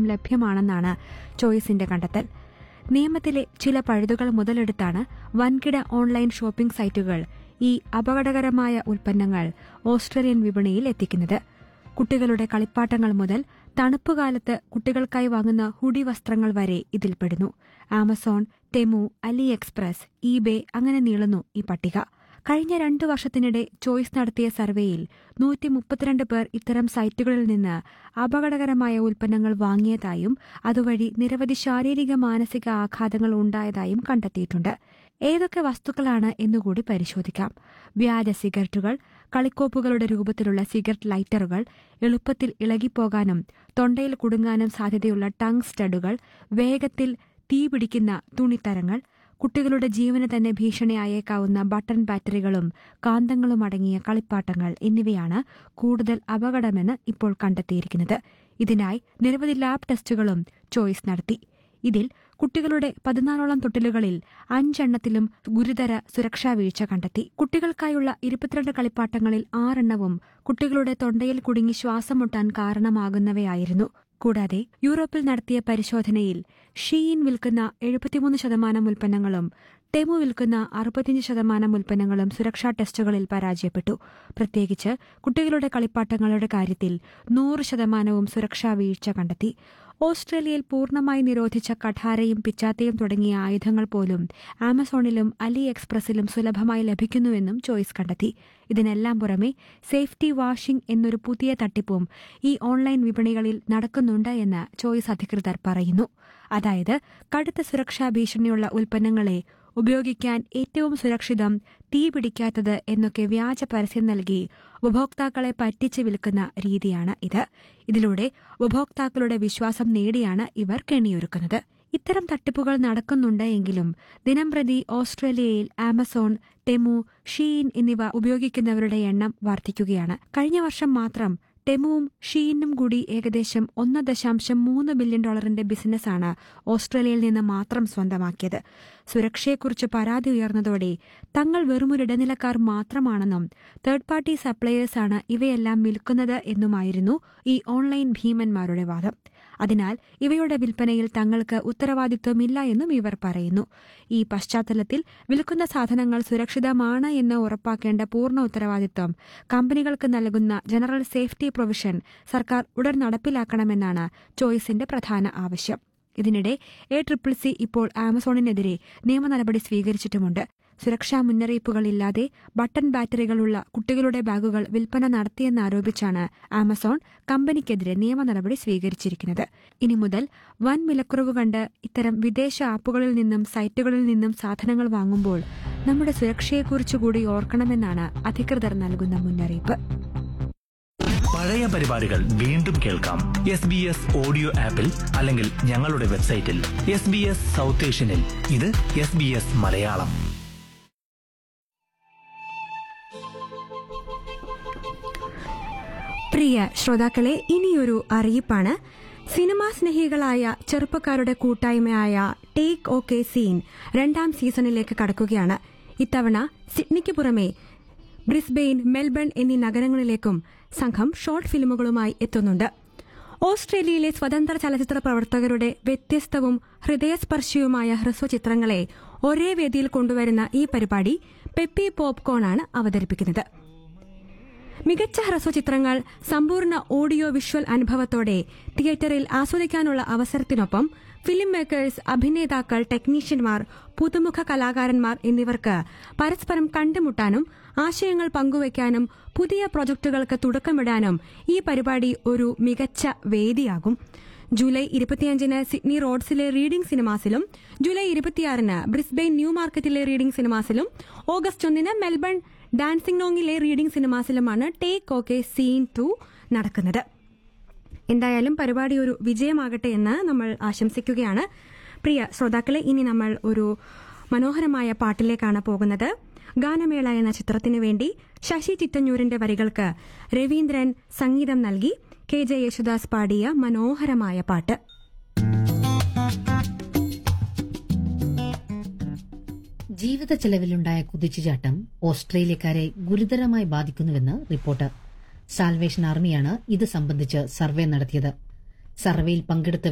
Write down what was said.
ലഭ്യമാണെന്നാണ് ചോയ്സിന്റെ കണ്ടെത്തൽ നിയമത്തിലെ ചില പഴുതുകൾ മുതലെടുത്താണ് വൻകിട ഓൺലൈൻ ഷോപ്പിംഗ് സൈറ്റുകൾ ഈ അപകടകരമായ ഉൽപ്പന്നങ്ങൾ ഓസ്ട്രേലിയൻ വിപണിയിൽ എത്തിക്കുന്നത് കുട്ടികളുടെ കളിപ്പാട്ടങ്ങൾ മുതൽ തണുപ്പുകാലത്ത് കുട്ടികൾക്കായി വാങ്ങുന്ന ഹുഡി വസ്ത്രങ്ങൾ വരെ ഇതിൽപ്പെടുന്നു Amazon Temu AliExpress eBay അങ്ങനെ നീളുന്നു ഈ പട്ടിക കഴിഞ്ഞ രണ്ടു വർഷത്തിനിടെ ചോയ്സ് നടത്തിയ സർവേയിൽ നൂറ്റി മുപ്പത്തിരണ്ട് പേർ ഇത്തരം സൈറ്റുകളിൽ നിന്ന് അപകടകരമായ ഉൽപ്പന്നങ്ങൾ വാങ്ങിയതായും അതുവഴി നിരവധി ശാരീരിക മാനസിക ആഘാതങ്ങൾ ഉണ്ടായതായും കണ്ടെത്തിയിട്ടുണ്ട് ഏതൊക്കെ വസ്തുക്കളാണ് എന്നുകൂടി പരിശോധിക്കാം വ്യാജ സിഗരറ്റുകൾ കളിക്കോപ്പുകളുടെ രൂപത്തിലുള്ള സിഗരറ്റ് ലൈറ്ററുകൾ എളുപ്പത്തിൽ ഇളകിപ്പോകാനും തൊണ്ടയിൽ കുടുങ്ങാനും സാധ്യതയുള്ള ടങ് സ്റ്റഡുകൾ വേഗത്തിൽ തീപിടിക്കുന്ന തുണിത്തരങ്ങൾ കുട്ടികളുടെ ജീവന് തന്നെ ഭീഷണിയായേക്കാവുന്ന ബട്ടൺ ബാറ്ററികളും കാന്തങ്ങളും അടങ്ങിയ കളിപ്പാട്ടങ്ങൾ എന്നിവയാണ് കൂടുതൽ അപകടമെന്ന് ഇപ്പോൾ കണ്ടെത്തിയിരിക്കുന്നത് ഇതിനായി നിരവധി ലാബ് ടെസ്റ്റുകളും ചോയ്സ് നടത്തി ഇതിൽ കുട്ടികളുടെ പതിനാലോളം തൊട്ടിലുകളിൽ അഞ്ചെണ്ണത്തിലും ഗുരുതര സുരക്ഷാ വീഴ്ച കണ്ടെത്തി കുട്ടികൾക്കായുള്ള ഇരുപത്തിരണ്ട് കളിപ്പാട്ടങ്ങളിൽ ആറെണ്ണവും കുട്ടികളുടെ തൊണ്ടയിൽ കുടുങ്ങി ശ്വാസം മുട്ടാൻ കാരണമാകുന്നവയായിരുന്നു കൂടാതെ യൂറോപ്പിൽ നടത്തിയ പരിശോധനയിൽ ഷീയിൻ വിൽക്കുന്ന എഴുപത്തിമൂന്ന് ശതമാനം ഉൽപ്പന്നങ്ങളും ടെമു വിൽക്കുന്ന അറുപത്തിയഞ്ച് ശതമാനം ഉൽപ്പന്നങ്ങളും സുരക്ഷാ ടെസ്റ്റുകളിൽ പരാജയപ്പെട്ടു പ്രത്യേകിച്ച് കുട്ടികളുടെ കളിപ്പാട്ടങ്ങളുടെ കാര്യത്തിൽ നൂറ് ശതമാനവും സുരക്ഷാ വീഴ്ച കണ്ടെത്തി ഓസ്ട്രേലിയയിൽ പൂർണ്ണമായി നിരോധിച്ച കഠാരയും പിച്ചാത്തയും തുടങ്ങിയ ആയുധങ്ങൾ പോലും ആമസോണിലും അലി എക്സ്പ്രസിലും സുലഭമായി ലഭിക്കുന്നുവെന്നും ചോയ്സ് കണ്ടെത്തി ഇതിനെല്ലാം പുറമെ സേഫ്റ്റി വാഷിംഗ് എന്നൊരു പുതിയ തട്ടിപ്പും ഈ ഓൺലൈൻ വിപണികളിൽ നടക്കുന്നുണ്ട് എന്ന് ചോയ്സ് അധികൃതർ പറയുന്നു അതായത് കടുത്ത സുരക്ഷാ ഭീഷണിയുള്ള ഉൽപ്പന്നങ്ങളെ ഉപയോഗിക്കാൻ ഏറ്റവും സുരക്ഷിതം തീ പിടിക്കാത്തത് എന്നൊക്കെ വ്യാജ പരസ്യം നൽകി ഉപഭോക്താക്കളെ പറ്റിച്ച് വിൽക്കുന്ന രീതിയാണ് ഇത് ഇതിലൂടെ ഉപഭോക്താക്കളുടെ വിശ്വാസം നേടിയാണ് ഇവർ കെണിയൊരുക്കുന്നത് ഇത്തരം തട്ടിപ്പുകൾ നടക്കുന്നുണ്ട് എങ്കിലും ദിനംപ്രതി ഓസ്ട്രേലിയയിൽ ആമസോൺ ടെമു ഷീൻ എന്നിവ ഉപയോഗിക്കുന്നവരുടെ എണ്ണം വർദ്ധിക്കുകയാണ് കഴിഞ്ഞ വർഷം മാത്രം ടെമുവും ഷീനും കൂടി ഏകദേശം ഒന്ന് ദശാംശം മൂന്ന് ബില്യൺ ഡോളറിന്റെ ബിസിനസ്സാണ് ഓസ്ട്രേലിയയിൽ നിന്ന് മാത്രം സ്വന്തമാക്കിയത് സുരക്ഷയെക്കുറിച്ച് പരാതി ഉയർന്നതോടെ തങ്ങൾ വെറുമൊരു ഇടനിലക്കാർ മാത്രമാണെന്നും തേർഡ് പാർട്ടി സപ്ലയേഴ്സാണ് ഇവയെല്ലാം വിൽക്കുന്നത് എന്നുമായിരുന്നു ഈ ഓൺലൈൻ ഭീമന്മാരുടെ വാദം അതിനാൽ ഇവയുടെ വിൽപ്പനയിൽ തങ്ങൾക്ക് ഉത്തരവാദിത്വമില്ല എന്നും ഇവർ പറയുന്നു ഈ പശ്ചാത്തലത്തിൽ വിൽക്കുന്ന സാധനങ്ങൾ സുരക്ഷിതമാണ് എന്ന് ഉറപ്പാക്കേണ്ട പൂർണ്ണ ഉത്തരവാദിത്വം കമ്പനികൾക്ക് നൽകുന്ന ജനറൽ സേഫ്റ്റി പ്രൊവിഷൻ സർക്കാർ ഉടൻ നടപ്പിലാക്കണമെന്നാണ് ചോയ്സിന്റെ പ്രധാന ആവശ്യം ഇതിനിടെ എ ട്രിപ്പിൾ സി ഇപ്പോൾ ആമസോണിനെതിരെ നിയമ നടപടി സ്വീകരിച്ചിട്ടുമുണ്ട് സുരക്ഷാ മുന്നറിയിപ്പുകളില്ലാതെ ബട്ടൺ ബാറ്ററികളുള്ള കുട്ടികളുടെ ബാഗുകൾ വിൽപ്പന നടത്തിയെന്നാരോപിച്ചാണ് ആമസോൺ കമ്പനിക്കെതിരെ നിയമ നടപടി സ്വീകരിച്ചിരിക്കുന്നത് ഇനി മുതൽ വൻ വിലക്കുറവ് കണ്ട് ഇത്തരം വിദേശ ആപ്പുകളിൽ നിന്നും സൈറ്റുകളിൽ നിന്നും സാധനങ്ങൾ വാങ്ങുമ്പോൾ നമ്മുടെ സുരക്ഷയെക്കുറിച്ചുകൂടി ഓർക്കണമെന്നാണ് അധികൃതർ നൽകുന്ന മുന്നറിയിപ്പ് പഴയ പരിപാടികൾ വീണ്ടും കേൾക്കാം എസ് ബി എസ് ഓഡിയോ ആപ്പിൽ അല്ലെങ്കിൽ ഞങ്ങളുടെ വെബ്സൈറ്റിൽ എസ് ബി എസ് സൗത്ത് ഏഷ്യനിൽ ഇത് എസ് ബി എസ് മലയാളം പ്രിയ ശ്രോതാക്കളെ ഇനിയൊരു അറിയിപ്പാണ് സിനിമാ സ്നേഹികളായ ചെറുപ്പക്കാരുടെ കൂട്ടായ്മയായ ടേക്ക് ഓക്കെ സീൻ രണ്ടാം സീസണിലേക്ക് കടക്കുകയാണ് ഇത്തവണ സിഡ്നിക്ക് പുറമെ ബ്രിസ്ബെയിൻ മെൽബൺ എന്നീ നഗരങ്ങളിലേക്കും സംഘം ഷോർട്ട് ഫിലിമുകളുമായി എത്തുന്നുണ്ട് ഓസ്ട്രേലിയയിലെ സ്വതന്ത്ര ചലച്ചിത്ര പ്രവർത്തകരുടെ വ്യത്യസ്തവും ഹൃദയസ്പർശിയുമായ ഹ്രസ്വചിത്രങ്ങളെ ഒരേ വേദിയിൽ കൊണ്ടുവരുന്ന ഈ പരിപാടി പെപ്പി പോപ്കോൺ ആണ് അവതരിപ്പിക്കുന്നത് മികച്ച ഹ്രസ്വചിത്രങ്ങൾ സമ്പൂർണ്ണ ഓഡിയോ വിഷ്വൽ അനുഭവത്തോടെ തിയേറ്ററിൽ ആസ്വദിക്കാനുള്ള അവസരത്തിനൊപ്പം ഫിലിം മേക്കേഴ്സ് അഭിനേതാക്കൾ ടെക്നീഷ്യന്മാർ പുതുമുഖ കലാകാരന്മാർ എന്നിവർക്ക് പരസ്പരം കണ്ടുമുട്ടാനും ആശയങ്ങൾ പങ്കുവയ്ക്കാനും പുതിയ പ്രൊജക്ടുകൾക്ക് തുടക്കമിടാനും ഈ പരിപാടി ഒരു മികച്ച വേദിയാകും ജൂലൈ ഇരുപത്തിയഞ്ചിന് സിഡ്നി റോഡ്സിലെ റീഡിംഗ് സിനിമാസിലും ജൂലൈ ഇരുപത്തിയാറിന് ബ്രിസ്ബെയിൻ ന്യൂ മാർക്കറ്റിലെ റീഡിംഗ് സിനിമാസിലും ഓഗസ്റ്റ് ഒന്നിന് മെൽബൺ ഡാൻസിംഗ് നോങ്ങിലെ റീഡിംഗ് സിനിമാസിലുമാണ് ടേക്ക് ഓക്കെ സീൻ ടു നടക്കുന്നത് എന്തായാലും പരിപാടി ഒരു വിജയമാകട്ടെ എന്ന് നമ്മൾ ആശംസിക്കുകയാണ് പ്രിയ ശ്രോതാക്കളെ ഇനി നമ്മൾ ഒരു മനോഹരമായ പാട്ടിലേക്കാണ് പോകുന്നത് ഗാനമേള എന്ന ചിത്രത്തിനു വേണ്ടി ശശി ചിറ്റഞ്ഞൂരിന്റെ വരികൾക്ക് രവീന്ദ്രൻ സംഗീതം നൽകി കെ ജെ യേശുദാസ് പാടിയ മനോഹരമായ പാട്ട് ജീവിത ചെലവിലുണ്ടായ കുതിച്ചുചാട്ടം ഓസ്ട്രേലിയക്കാരെ ഗുരുതരമായി ബാധിക്കുന്നുവെന്ന് റിപ്പോർട്ട് സാൽവേഷൻ ആർമിയാണ് ഇത് സംബന്ധിച്ച് സർവേ നടത്തിയത് സർവേയിൽ പങ്കെടുത്ത